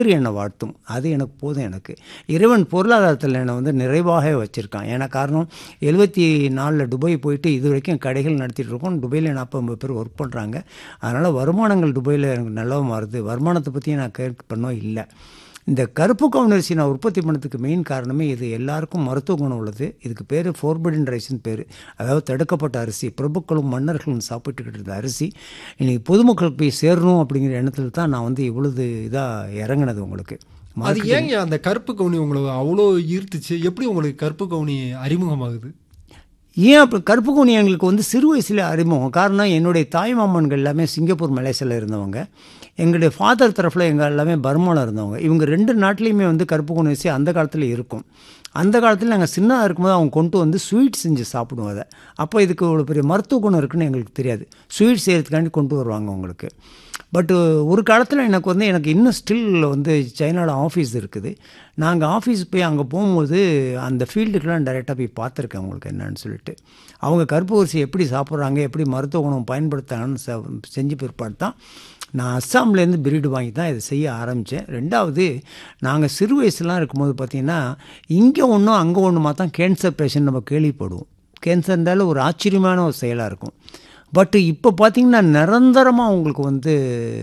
என்னை வாழ்த்தும் அது எனக்கு போதும் எனக்கு இறைவன் பொருளாதாரத்தில் என்னை வந்து நிறைவாக வச்சுருக்கான் ஏன்னா காரணம் எழுபத்தி நாலில் துபாய் போயிட்டு இது வரைக்கும் கடைகள் நடத்திட்டு இருக்கோம் துபாயில் நாற்பது பேர் ஒர்க் பண்ணுறாங்க அதனால் வருமானங்கள் துபாயில் எனக்கு நல்லா மாறுது வருமானத்தை பற்றி நான் கேட்க பண்ணோம் இல்லை இந்த கருப்பு கவுனரிசி நான் உற்பத்தி பண்ணதுக்கு மெயின் காரணமே இது எல்லாருக்கும் மருத்துவ குணம் உள்ளது இதுக்கு பேர் ஃபோர்பிடன் ரைஸ்னு பேர் அதாவது தடுக்கப்பட்ட அரிசி பிரபுக்களும் மன்னர்களும் சாப்பிட்டுக்கிட்டு இருந்த அரிசி இன்னைக்கு பொதுமக்களுக்கு போய் சேரணும் அப்படிங்கிற எண்ணத்தில் தான் நான் வந்து இவ்வளவு இதாக இறங்கினது உங்களுக்கு அது ஏங்க அந்த கருப்பு கவுனி உங்களுக்கு அவ்வளோ ஈர்த்துச்சு எப்படி உங்களுக்கு கருப்பு கவுனி அறிமுகமாகுது ஏன் அப்படி கருப்பு கூனி எங்களுக்கு வந்து சிறு வயசுல அறிமுகம் காரணம் என்னுடைய தாய் மாமன்கள் எல்லாமே சிங்கப்பூர் மலேசியாவில் இருந்தவங்க எங்களுடைய ஃபாதர் தரப்பில் எங்கள் எல்லாமே பர்மாவில் இருந்தவங்க இவங்க ரெண்டு நாட்டிலையுமே வந்து கருப்பு கூனி அரிசி அந்த காலத்தில் இருக்கும் அந்த காலத்தில் நாங்கள் சின்னதாக இருக்கும்போது அவங்க கொண்டு வந்து ஸ்வீட் செஞ்சு சாப்பிடுவோம் அதை அப்போ இதுக்கு இவ்வளோ பெரிய மருத்துவ குணம் இருக்குன்னு எங்களுக்கு தெரியாது ஸ்வீட் செய்கிறதுக்காண்டி கொண்டு வருவாங்க உங்களுக்கு பட்டு ஒரு காலத்தில் எனக்கு வந்து எனக்கு இன்னும் ஸ்டில் வந்து சைனாவில் ஆஃபீஸ் இருக்குது நாங்கள் ஆஃபீஸ் போய் அங்கே போகும்போது அந்த ஃபீல்டுக்கெலாம் டைரெக்டாக போய் பார்த்துருக்கேன் உங்களுக்கு என்னன்னு சொல்லிட்டு அவங்க கருப்பு அரிசி எப்படி சாப்பிட்றாங்க எப்படி மருத்துவ குணம் பயன்படுத்துகிறாங்கன்னு செ- செஞ்சு பிற்பாடு தான் நான் அஸ்ஸாம்லேருந்து பிரீடு வாங்கி தான் இதை செய்ய ஆரம்பித்தேன் ரெண்டாவது நாங்கள் சிறு வயசுலாம் இருக்கும்போது பார்த்திங்கன்னா இங்கே ஒன்றும் அங்கே ஒன்றுமா தான் கேன்சர் பேஷண்ட் நம்ம கேள்விப்படுவோம் கேன்சர்னால ஒரு ஆச்சரியமான ஒரு செயலாக இருக்கும் பட் இப்போ பார்த்தீங்கன்னா நிரந்தரமாக உங்களுக்கு வந்து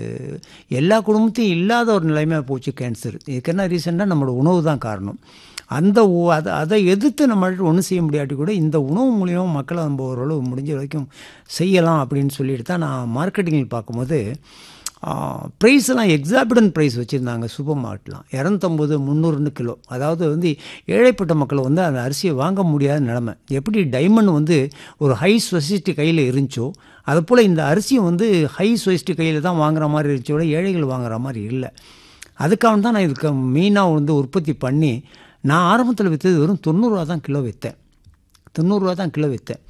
எல்லா குடும்பத்தையும் இல்லாத ஒரு நிலைமையாக போச்சு கேன்சர் இதுக்கு என்ன ரீசெண்டாக நம்மளோட உணவு தான் காரணம் அந்த உ- அதை அதை எதிர்த்து நம்மளால ஒன்றும் செய்ய முடியாட்டி கூட இந்த உணவு மூலியமாக மக்களை நம்ம ஓரளவு முடிஞ்ச வரைக்கும் செய்யலாம் அப்படின்னு சொல்லிட்டு தான் நான் மார்க்கெட்டிங்கில் பார்க்கும்போது ப்ரைஸ் எல்லாம் எக்ஸாபிடன் ப்ரைஸ் வச்சுருந்தாங்க சூப்பர் மார்க்கெட்லாம் இரநூத்தம்பது முந்நூறுன்னு கிலோ அதாவது வந்து ஏழைப்பட்ட மக்கள் வந்து அந்த அரிசியை வாங்க முடியாத நிலமை எப்படி டைமண்ட் வந்து ஒரு ஹை சொசைட்டி கையில் இருந்துச்சோ அது போல் இந்த அரிசியும் வந்து ஹை சொசைட்டி கையில் தான் வாங்குற மாதிரி இருந்துச்சோ விட ஏழைகள் வாங்குற மாதிரி இல்லை அதுக்காக தான் நான் இதுக்கு மெயினாக வந்து உற்பத்தி பண்ணி நான் ஆரம்பத்தில் விற்றது வெறும் தொண்ணூறுரூவா தான் கிலோ விற்றேன் தொண்ணூறுரூவா தான் கிலோ விற்றேன்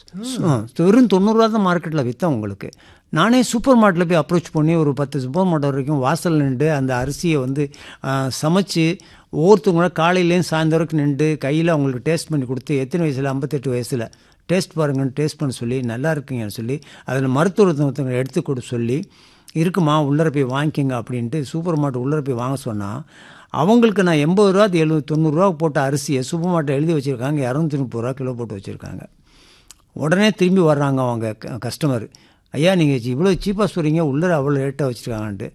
வெறும் தொண்ணூறுரூவா தான் மார்க்கெட்டில் விற்றேன் உங்களுக்கு நானே சூப்பர் மார்க்கெட்டில் போய் அப்ரோச் பண்ணி ஒரு பத்து சூப்பர் மார்க்கெட் வரைக்கும் வாசல் நின்று அந்த அரிசியை வந்து ஆ, சமைச்சு ஒவ்வொருத்தவங்கள காலையிலேயும் சாயந்தரம் வரைக்கும் நின்று கையில் அவங்களுக்கு டேஸ்ட் பண்ணி கொடுத்து எத்தனை வயசில் ஐம்பத்தெட்டு வயசில் டேஸ்ட் பாருங்கன்னு டேஸ்ட் பண்ண சொல்லி நல்லா இருக்குங்கன்னு சொல்லி அதில் மருத்துவத்தவங்க எடுத்து கொடு சொல்லி இருக்குமா உள்ளர போய் வாங்கிக்கோங்க அப்படின்ட்டு சூப்பர் மார்க்கெட் உள்ளர போய் வாங்க சொன்னால் அவங்களுக்கு நான் எண்பது ரூபா எழுபது தொண்ணூறுரூவா போட்ட அரிசியை சூப்பர் மார்க்கெட் எழுதி வச்சுருக்காங்க இரநூத்தி முப்பது ரூபா கிலோ போட்டு வச்சுருக்காங்க உடனே திரும்பி வர்றாங்க அவங்க கஸ்டமர் ஐயா நீங்கள் இவ்வளோ சீப்பாக சொல்கிறீங்க உள்ளர அவ்வளோ ரேட்டாக வச்சுருக்காங்கன்ட்டு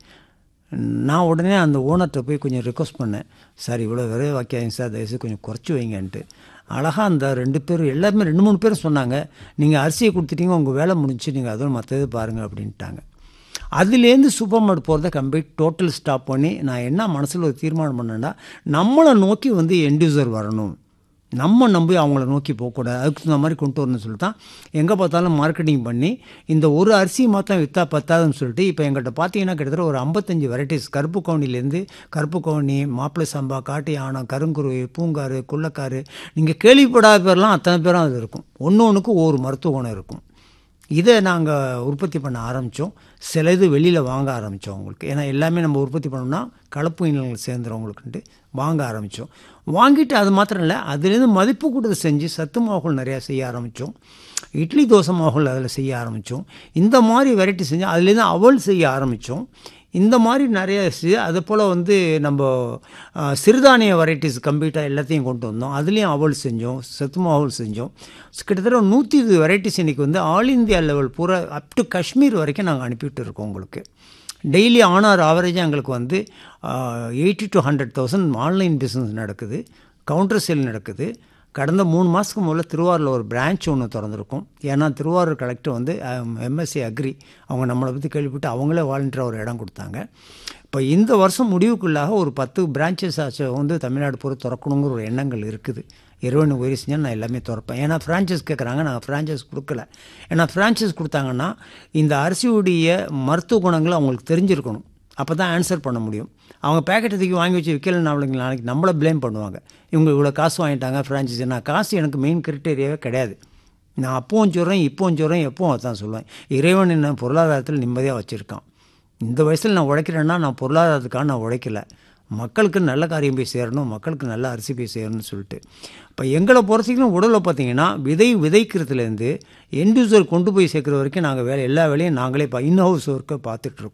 நான் உடனே அந்த ஓனர்கிட்ட போய் கொஞ்சம் ரிக்வஸ்ட் பண்ணேன் சார் இவ்வளோ விரைவு வைக்காதீங்க சார் தயவுசெய்து கொஞ்சம் குறைச்சி வைங்கன்ட்டு அழகாக அந்த ரெண்டு பேரும் எல்லாருமே ரெண்டு மூணு பேரும் சொன்னாங்க நீங்கள் அரிசியை கொடுத்துட்டீங்க உங்கள் வேலை முடிஞ்சு நீங்கள் அதோட மற்றது பாருங்கள் அப்படின்ட்டாங்க அதுலேருந்து சூப்பர் மார்க்கெட் போகிறத கம்ப்ளீட் டோட்டல் ஸ்டாப் பண்ணி நான் என்ன மனசில் ஒரு தீர்மானம் பண்ணேன்னா நம்மளை நோக்கி வந்து என்டியூசர் வரணும் நம்ம நம்பி அவங்கள நோக்கி போகக்கூடாது அதுக்கு தகுந்த மாதிரி கொண்டு வரணும்னு சொல்லிட்டு தான் எங்கே பார்த்தாலும் மார்க்கெட்டிங் பண்ணி இந்த ஒரு அரிசி மாத்திரம் விற்றா பத்தாதுன்னு சொல்லிட்டு இப்போ எங்கள்கிட்ட பார்த்தீங்கன்னா கிட்டத்தட்ட ஒரு ஐம்பத்தஞ்சு வெரைட்டிஸ் கருப்பு கவுனிலேருந்து கருப்பு கவுனி மாப்பிள்ளை சம்பா காட்டு யானம் கருங்குருவி பூங்காறு குள்ளக்காரு நீங்கள் கேள்விப்படாத பேர்லாம் அத்தனை பேரும் அது இருக்கும் ஒன்று ஒன்றுக்கும் ஒவ்வொரு மருத்துவ குணம் இருக்கும் இதை நாங்கள் உற்பத்தி பண்ண ஆரம்பித்தோம் சில இது வெளியில் வாங்க ஆரம்பித்தோம் அவங்களுக்கு ஏன்னா எல்லாமே நம்ம உற்பத்தி பண்ணோம்னா கலப்பு இனங்கள் சேர்ந்துறவங்களுக்குன்ட்டு வாங்க ஆரம்பித்தோம் வாங்கிட்டு அது மாத்திரம் இல்லை அதுலேருந்து மதிப்பு கூட்டத்தை செஞ்சு சத்து மாவுகள் நிறையா செய்ய ஆரம்பித்தோம் இட்லி தோசை மாவுகள் அதில் செய்ய ஆரம்பித்தோம் இந்த மாதிரி வெரைட்டி செஞ்சு அதுலேருந்து அவல் செய்ய ஆரம்பித்தோம் இந்த மாதிரி நிறைய செஞ்சு அது போல் வந்து நம்ம ஆ, சிறுதானிய வெரைட்டிஸ் கம்ப்ளீட்டாக எல்லாத்தையும் கொண்டு வந்தோம் அதுலேயும் அவல் செஞ்சோம் சத்து மாவுல் செஞ்சோம் கிட்டத்தட்ட நூற்றி இருபது வெரைட்டிஸ் இன்றைக்கி வந்து ஆல் இந்தியா லெவல் பூரா அப் டு காஷ்மீர் வரைக்கும் நாங்கள் அனுப்பிவிட்டு இருக்கோம் உங்களுக்கு டெய்லி ஆனார் ஆவரேஜாக எங்களுக்கு வந்து eighty to hundred thousand online business நடக்குது கவுண்டர் சேல் நடக்குது கடந்த மூணு மாதத்துக்கு முதல்ல திருவாரூரில் ஒரு பிரான்ச் ஒன்று திறந்துருக்கும் ஏன்னா திருவாரூர் கலெக்டர் வந்து எம்எஸ்சி அக்ரி அவங்க நம்மளை பற்றி கேள்விப்பட்டு அவங்களே வாலண்டியராக ஒரு இடம் கொடுத்தாங்க இப்போ இந்த வருஷம் முடிவுக்குள்ளாக ஒரு பத்து பிரான்ச்சஸ் வந்து தமிழ்நாடு பூரா திறக்கணுங்கிற ஒரு எண்ணங்கள் இருக்குது இறைவன் உதவி செஞ்சால் நான் எல்லாமே திறப்பேன் ஏன்னா ஃப்ரான்ச்சைஸ் கேட்குறாங்க நாங்கள் ஃப்ரான்ச்சைஸ் கொடுக்கல ஏன்னா ஃப்ரான்ச்சைஸ் கொடுத்தாங்கன்னா இந்த அரிசியுடைய மருத்துவ குணங்கள் அவங்களுக்கு தெரிஞ்சிருக்கணும் அப்போ தான் ஆன்சர் பண்ண முடியும் அவங்க பேக்கெட் தூக்கி வாங்கி வச்சு விற்கலன்னு அவளுக்கு நாளைக்கு நம்மளை ப்ளேம் பண்ணுவாங்க இவங்க இவ்வளோ காசு வாங்கிட்டாங்க ஃப்ரான்ச்சைஸி நான் காசு எனக்கு மெயின் கிரிட்டேரியாவே கிடையாது நான் அப்பவும் சொல்கிறேன் இப்போவும் சொல்கிறேன் எப்பவும் அதான் சொல்லுவேன் இறைவன் என்ன பொருளாதாரத்தில் நிம்மதியாக வச்சுருக்கான் இந்த வயசில் நான் உழைக்கிறேன்னா நான் பொருளாதாரத்துக்காக நான் உழைக்கல மக்களுக்கு நல்ல காரியம் போய் சேரணும் மக்களுக்கு நல்ல அரிசி போய் சேரணும்னு சொல்லிட்டு இப்போ எங்களை பொறுத்தவரைக்கும் உடலில் பார்த்தீங்கன்னா விதை விதைக்கிறதுலேருந்து எண்டூசர் கொண்டு போய் சேர்க்குற வரைக்கும் நாங்கள் வேலை எல்லா வேலையும் நாங்களே இப்போ இன் ஹவுஸ் ஒர்க்கை பார்த்துட்ருக்கோம்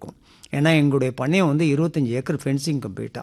ஏன்னா எங்களுடைய பண்ணையம் வந்து இருபத்தஞ்சி ஏக்கர் ஃபென்சிங் கம்ப்ளீட்டாக